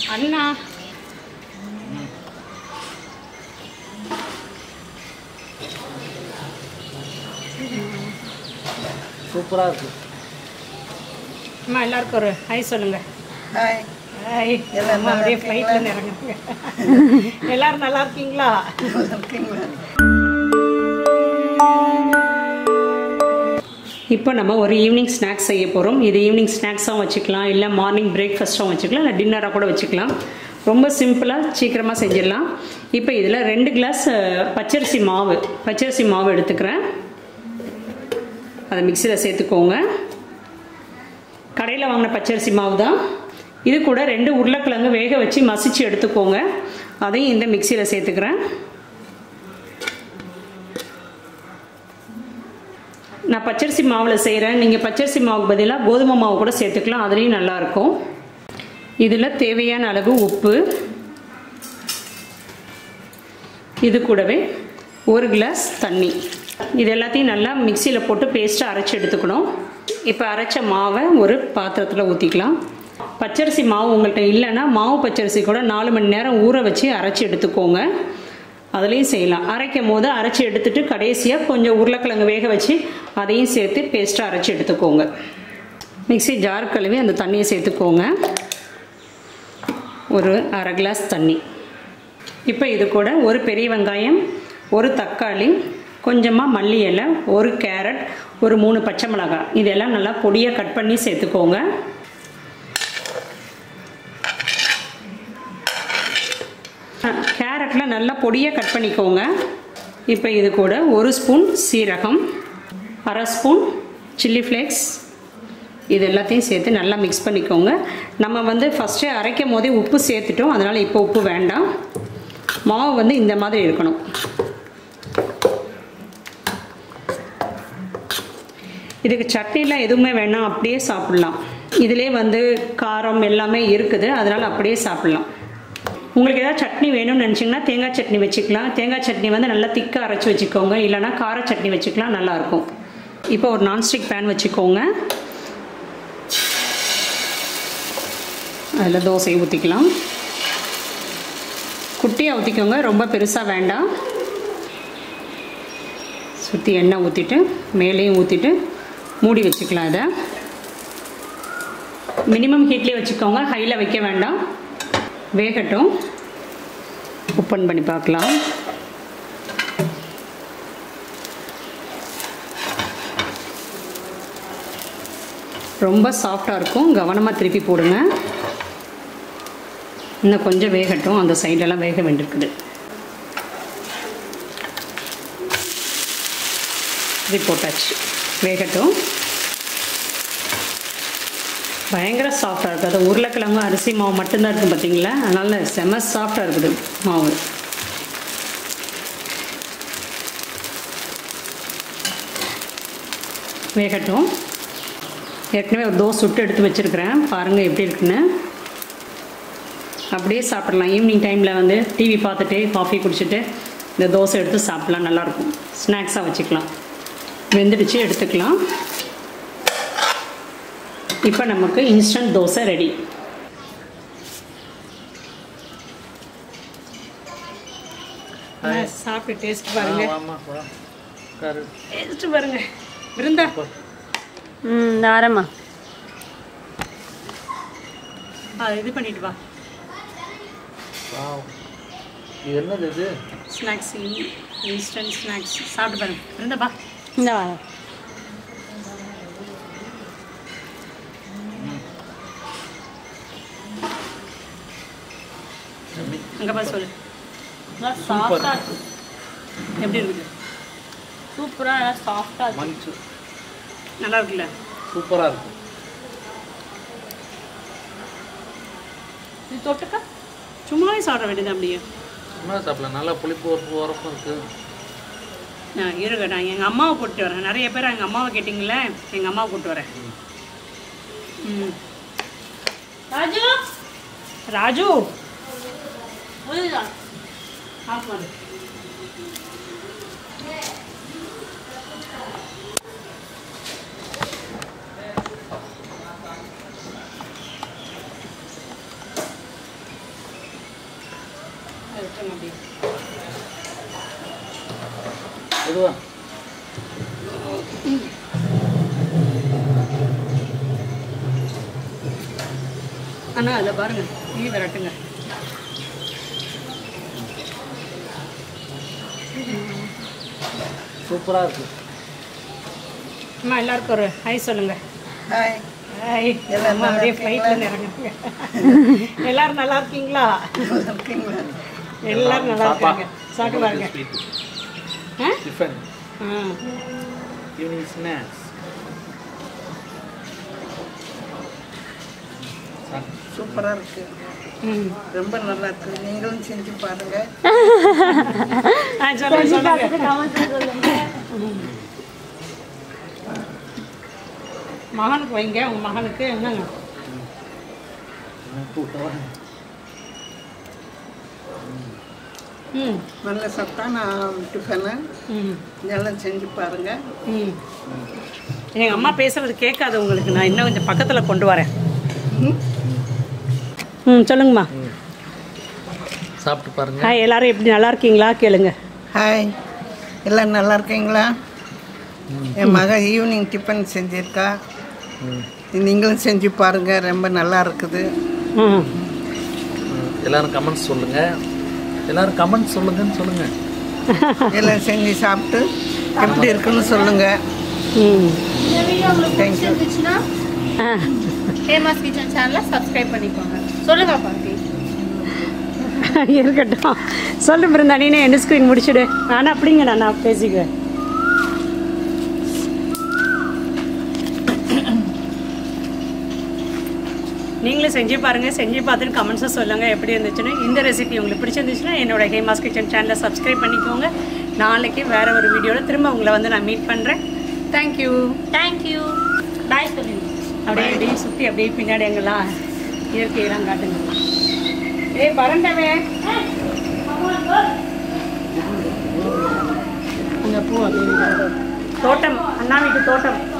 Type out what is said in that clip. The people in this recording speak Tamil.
அண்ணா சூப்பராக இருக்குது அம்மா எல்லாருக்கும் ஒரு ஹாய் சொல்லுங்க ஹாய் ஹாய் எல்லாம் அம்மா நல்லா அப்படியே இருக்கீங்களா? ஃப்ளைட்டில் இறங்குங்க எல்லாரும் நல்லா இருக்கீங்களா இருக்கீங்களா இப்போ நம்ம ஒரு ஈவினிங் ஸ்நாக்ஸ் செய்ய போகிறோம் இது ஈவினிங் ஸ்நாக்ஸாகவும் வச்சுக்கலாம் இல்லை மார்னிங் பிரேக்ஃபாஸ்ட்டாகவும் வச்சுக்கலாம் இல்லை டின்னராக கூட வச்சுக்கலாம் ரொம்ப சிம்பிளாக சீக்கிரமாக செஞ்சிடலாம் இப்போ இதில் ரெண்டு கிளாஸ் அஹ், பச்சரிசி மாவு பச்சரிசி மாவு எடுத்துக்கிறேன் அதை மிக்சியில் சேர்த்துக்கோங்க கடையில் வாங்கின பச்சரிசி மாவு தான் இது கூட ரெண்டு உருளைக்கிழங்கு வேக வச்சு மசிச்சு எடுத்துக்கோங்க அதையும் இந்த மிக்சியில் சேர்த்துக்கிறேன் நான் பச்சரிசி மாவில் செய்கிறேன் நீங்கள் பச்சரிசி மாவுக்கு பதிலாக கோதுமை மாவு கூட சேர்த்துக்கலாம் அதுலேயும் நல்லாயிருக்கும் இதில் தேவையான அளவு உப்பு இது கூடவே ஒரு கிளாஸ் தண்ணி இது எல்லாத்தையும் நல்லா மிக்சியில் போட்டு பேஸ்ட்டாக அரைச்சி எடுத்துக்கணும் இப்போ அரைச்ச மாவை ஒரு பாத்திரத்தில் ஊற்றிக்கலாம் பச்சரிசி மாவு உங்கள்கிட்ட இல்லைன்னா மாவு பச்சரிசி கூட நாலு மணி நேரம் ஊற வச்சு அரைச்சி எடுத்துக்கோங்க அதுலேயும் செய்யலாம் அரைக்கும் போது அரைச்சி எடுத்துட்டு கடைசியாக கொஞ்சம் உருளைக்கிழங்கு வேக வச்சு அதையும் சேர்த்து பேஸ்ட்டாக அரைச்சி எடுத்துக்கோங்க மிக்ஸி ஜார் கழுவி அந்த தண்ணியை சேர்த்துக்கோங்க ஒரு அரை கிளாஸ் தண்ணி இப்போ இது கூட ஒரு பெரிய வெங்காயம் ஒரு தக்காளி கொஞ்சமாக மல்லி இலை ஒரு கேரட் ஒரு மூணு பச்சை மிளகாய் இதெல்லாம் நல்லா பொடியாக கட் பண்ணி சேர்த்துக்கோங்க கேரட்டில் நல்லா பொடியாக கட் பண்ணிக்கோங்க இப்போ இது கூட ஒரு ஸ்பூன் சீரகம் அரை ஸ்பூன் சில்லி ஃப்ளேக்ஸ் இது எல்லாத்தையும் சேர்த்து நல்லா மிக்ஸ் பண்ணிக்கோங்க நம்ம வந்து ஃபஸ்ட்டே அரைக்கும் போதே உப்பு சேர்த்துட்டோம் அதனால் இப்போ உப்பு வேண்டாம் மாவு வந்து இந்த மாதிரி இருக்கணும் இதுக்கு சட்னிலாம் எதுவுமே வேணாம் அப்படியே சாப்பிட்லாம் இதிலே வந்து காரம் எல்லாமே இருக்குது அதனால் அப்படியே சாப்பிட்லாம் உங்களுக்கு ஏதாவது சட்னி வேணும்னு நினச்சிங்கன்னா தேங்காய் சட்னி வச்சுக்கலாம் தேங்காய் சட்னி வந்து நல்லா திக்காக அரைச்சி வச்சுக்கோங்க இல்லைனா கார சட்னி வச்சுக்கலாம் நல்லாயிருக்கும் இப்போ ஒரு நான்ஸ்டிக் பேன் வச்சுக்கோங்க அதில் தோசை ஊற்றிக்கலாம் குட்டியாக ஊற்றிக்கோங்க ரொம்ப பெருசாக வேண்டாம் சுற்றி எண்ணெய் ஊற்றிட்டு மேலேயும் ஊற்றிட்டு மூடி வச்சுக்கலாம் இதை மினிமம் ஹீட்லேயே வச்சுக்கோங்க ஹையில் வைக்க வேண்டாம் வேகட்டும் ஓப்பன் பண்ணி பார்க்கலாம் ரொம்ப சாஃப்டாக இருக்கும் கவனமாக திருப்பி போடுங்க இன்னும் கொஞ்சம் வேகட்டும் அந்த சைடெல்லாம் வேக வேண்டியிருக்குது இது போட்டாச்சு வேகட்டும் பயங்கர சாஃப்டாக இருக்குது அது உருளைக்கிழங்கும் அரிசி மாவு மட்டும்தான் இருக்குது பார்த்தீங்களா அதனால் செம சாஃப்டாக இருக்குது மாவு வேகட்டும் ஏற்கனவே ஒரு தோசை சுட்டு எடுத்து வச்சுருக்கிறேன் பாருங்கள் எப்படி இருக்குன்னு அப்படியே சாப்பிடலாம் ஈவினிங் டைமில் வந்து டிவி பார்த்துட்டு காஃபி குடிச்சிட்டு இந்த தோசை எடுத்து சாப்பிட்லாம் நல்லாயிருக்கும் ஸ்நாக்ஸாக வச்சுக்கலாம் வெந்துடுச்சு எடுத்துக்கலாம் இப்போ நமக்கு இன்ஸ்டன்ட் தோசை ரெடி சாப்பிட்டு டேஸ்ட் பாருங்க ஆமாம் உட்காரு டேஸ்ட் பாருங்க விருந்தா ம் தாரம்மா அது இது பண்ணிட்டு வா வாவ். இது என்னது இது ஸ்நாக்ஸ் இன்ஸ்டன்ட் ஸ்நாக்ஸ் சாப்பிட்டு பாருங்க விருந்தா வா இந்த வரேன் அங்கே பாரு சொல்லு சாஃப்டாக இருக்கு எப்படி இருக்குது சூப்பராக நல்லா சாஃப்டாக இருக்கு மஞ்சு நல்லா இருக்குல்ல சூப்பராக இருக்கு இது தொட்டுக்க சும்மாவே சாப்பிட வேண்டியது அப்படியே சும்மா சாப்பிடலாம் நல்லா புளிப்பு உரப்பு உரப்பும் இருக்குது நான் இருங்க நான் எங்கள் அம்மாவை கூப்பிட்டு வரேன் நிறைய பேர் எங்கள் அம்மாவை கேட்டிங்களே எங்கள் அம்மாவை கூப்பிட்டு வரேன் ம் ராஜு ராஜு புரியுதா ஆஃப் பண்ணு விட்டுருங்க அப்படியே எதுவா அண்ணா அதில் பாருங்க நீ விரட்டுங்க சூப்பராக இருக்கு அம்மா எல்லாருக்கும் ஒரு ஹாய் சொல்லுங்க ஹாய் ஹாய் அம்மா அப்படியே ஃப்ளைட்டில் இறங்குங்க எல்லாரும் நல்லா இருக்கீங்களா இருக்கீங்களா எல்லாரும் நல்லா இருக்காங்க சாப்பிட்டு பாருங்க ஆ டிஃபன் ஆ ஈவினிங் ஸ்நாக்ஸ் சூப்பராக இருக்கு ம் ரொம்ப நல்லா இருக்கு நீங்களும் செஞ்சு பாருங்க ஆ சொல்லுங்க சொல்லுங்க மகனுக்கு வைங்க உங்க மகனுக்கு என்னங்க ம் நல்ல சத்தான டிஃபனு ம் இதெல்லாம் செஞ்சு பாருங்க ம் எங்கள் அம்மா பேசுறது கேட்காது உங்களுக்கு நான் இன்னும் கொஞ்சம் பக்கத்தில் கொண்டு வரேன் ம் சொல்லுங்கம்மா சாப்பிட்டு பாருங்க ஹாய் எல்லாரும் எப்படி நல்லா இருக்கீங்களா கேளுங்க ஹாய் எல்லாம் நல்லா இருக்கீங்களா என் மக ஈவினிங் டிஃபன் செஞ்சிருக்கா ம். நீங்களும் செஞ்சு பாருங்க ரொம்ப நல்லா இருக்குது ம் ம். எல்லாரும் கமெண்ட்ஸ் சொல்லுங்க எல்லாரும் கமெண்ட்ஸ் சொல்லுங்கன்னு சொல்லுங்க எல்லாம் செஞ்சு சாப்பிட்டு எப்படி இருக்குன்னு சொல்லுங்க ம் இந்த வீடியோ உங்களுக்கு Thank you. பிடிச்சிருந்துச்சுன்னா ஆ ஃபேமஸ் கிச்சன் சேனலை சப்ஸ்கிரைப் பண்ணிக்கோங்க சொல்லுங்க பாட்டி இருக்கட்டும் சொல்லு பிருந்தா நீனே என் ஸ்க்ரீன் முடிச்சுடு ஆனால் அப்படிங்கண்ணா நான் பேசிக்குவேன் நீங்களும் செஞ்சு பாருங்கள் செஞ்சு பார்த்துட்டு கமெண்ட்ஸை சொல்லுங்கள் எப்படி இருந்துச்சுன்னு இந்த ரெசிபி உங்களுக்கு பிடிச்சிருந்துச்சுன்னா என்னோட ஹேமாஸ் கிச்சன் சேனலை சப்ஸ்கிரைப் பண்ணிக்கோங்க நாளைக்கு வேற ஒரு வீடியோவில் திரும்ப உங்களை வந்து நான் மீட் பண்ணுறேன் தேங்க்யூ தேங்க்யூ பாய் சொல்லுங்க அப்படியே அப்படியே சுற்றி அப்படியே பின்னாடி எங்கெல்லாம் இயற்கையெல்லாம் காட்டுங்க ஏய் பரண்டவே அங்கே பூ அப்படியே தோட்டம் அண்ணா வீட்டு தோட்டம்